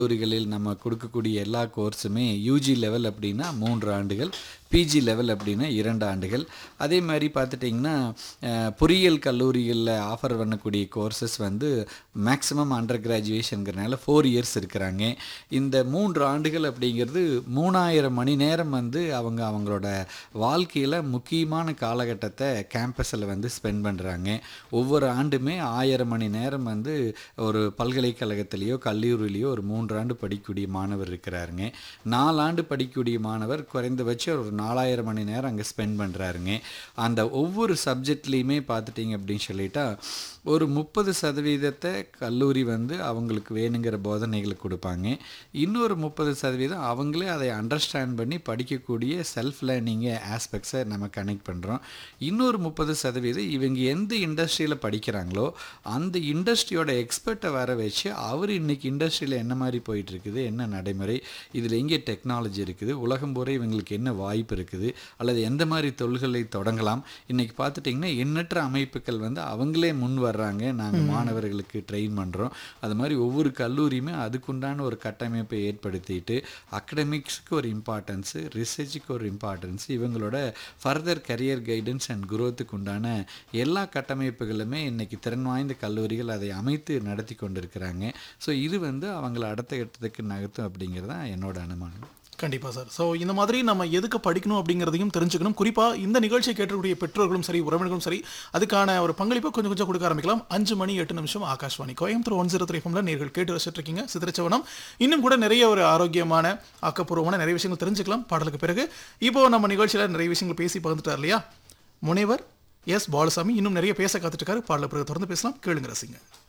கல்லூரிகளில் நம்ம கொடுக்கக்கூடிய எல்லா கோர்ஸுமே யூஜி லெவல் அப்படின்னா மூன்று ஆண்டுகள் பிஜி லெவல் அப்படின்னா இரண்டு ஆண்டுகள் அதே மாதிரி பார்த்துட்டிங்கன்னா அஹ், பொறியியல் கல்லூரிகளில் ஆஃபர் பண்ணக்கூடிய கோர்சஸ் வந்து மேக்ஸிமம் அண்டர் கிராஜுவேஷனுங்கிறனால ஃபோர் இயர்ஸ் இருக்கிறாங்க இந்த மூன்று ஆண்டுகள் அப்படிங்கிறது மூணாயிரம் மணி நேரம் வந்து அவங்க அவங்களோட வாழ்க்கையில் முக்கியமான காலகட்டத்தை கேம்பஸில் வந்து ஸ்பெண்ட் பண்ணுறாங்க ஒவ்வொரு ஆண்டுமே ஆயிரம் மணி நேரம் வந்து ஒரு பல்கலைக்கழகத்திலேயோ கல்லூரியிலையோ ஒரு மூன்று ஆண்டு படிக்கக்கூடிய மாணவர் இருக்கிறாருங்க நாலாண்டு படிக்கக்கூடிய மாணவர் குறைந்தபட்சம் ஒரு நாலாயிரம் மணி நேரம் அங்கே ஸ்பெண்ட் பண்ணுறாருங்க அந்த ஒவ்வொரு சப்ஜெக்ட்லேயுமே பார்த்துட்டிங்க அப்படின்னு சொல்லிட்டா ஒரு முப்பது சதவீதத்தை கல்லூரி வந்து அவங்களுக்கு வேணுங்கிற போதனைகளை கொடுப்பாங்க இன்னொரு முப்பது சதவீதம் அவங்களே அதை அண்டர்ஸ்டாண்ட் பண்ணி படிக்கக்கூடிய செல்ஃப் லேர்னிங்கு ஆஸ்பெக்ட்ஸை நம்ம கனெக்ட் பண்ணுறோம் இன்னொரு முப்பது சதவீதம் இவங்க எந்த இண்டஸ்ட்ரியில் படிக்கிறாங்களோ அந்த இண்டஸ்ட்ரியோட எக்ஸ்பர்ட்டை வர வச்சு அவர் இன்னைக்கு இண்டஸ்ட்ரியில் என்ன மாதிரி போயிட்டு இருக்குது என்ன நடைமுறை இதில் எங்கே டெக்னாலஜி இருக்குது உலகம் பூரா இவங்களுக்கு என்ன வாய்ப்பு இருக்குது அல்லது எந்த மாதிரி தொழில்களை தொடங்கலாம் இன்னைக்கு பார்த்துட்டிங்கன்னா எண்ணற்ற அமைப்புகள் வந்து அவங்களே முன் வர்றாங்க நாங்கள் மாணவர்களுக்கு ட்ரெயின் பண்ணுறோம் அது மாதிரி ஒவ்வொரு கல்லூரியுமே அதுக்குண்டான ஒரு கட்டமைப்பை ஏற்படுத்திட்டு அகடமிக்ஸுக்கு ஒரு இம்பார்ட்டன்ஸு ரிசர்ச்சுக்கு ஒரு இம்பார்ட்டன்ஸ் இவங்களோட ஃபர்தர் கரியர் கைடன்ஸ் அண்ட் குரோத்துக்கு உண்டான எல்லா கட்டமைப்புகளுமே இன்னைக்கு திறன் வாய்ந்த கல்லூரிகள் அதை அமைத்து நடத்தி கொண்டிருக்கிறாங்க ஸோ இது வந்து அவங்கள அடுத்த கட்டத்துக்கு நகர்த்தும் அப்படிங்கிறது தான் என்னோட அனுமானம் கண்டிப்பா சார் ஸோ இந்த மாதிரி நம்ம எதுக்கு படிக்கணும் அப்படிங்கிறதையும் தெரிஞ்சுக்கணும் குறிப்பா இந்த நிகழ்ச்சியை கேட்கக்கூடிய பெற்றோர்களும் சரி உறவினர்களும் சரி அதுக்கான ஒரு பங்களிப்பை கொஞ்சம் கொஞ்சம் கொடுக்க ஆரம்பிக்கலாம் அஞ்சு மணி எட்டு நிமிஷம் Akashvani Coimbatore one zero three ஃபம்ல நேர்கள் கேட்டு ரசிச்சுட்டு இருக்கீங்க சித்திரச்சவனம் இன்னும் கூட நிறைய ஒரு ஆரோக்கியமான ஆக்கப்பூர்வமான நிறைய விஷயங்கள் தெரிஞ்சுக்கலாம் பாடலுக்கு பிறகு இப்போ நம்ம நிகழ்ச்சியில நிறைய விஷயங்கள் பேசி பகிர்ந்துட்டார் இல்லையா முனைவர் எஸ் பாலசாமி இன்னும் நிறைய பேச காத்துட்டு இருக்காரு பாடல பிறகு தொடர்ந்து பேசலாம் கேளுங்க ரசிங்க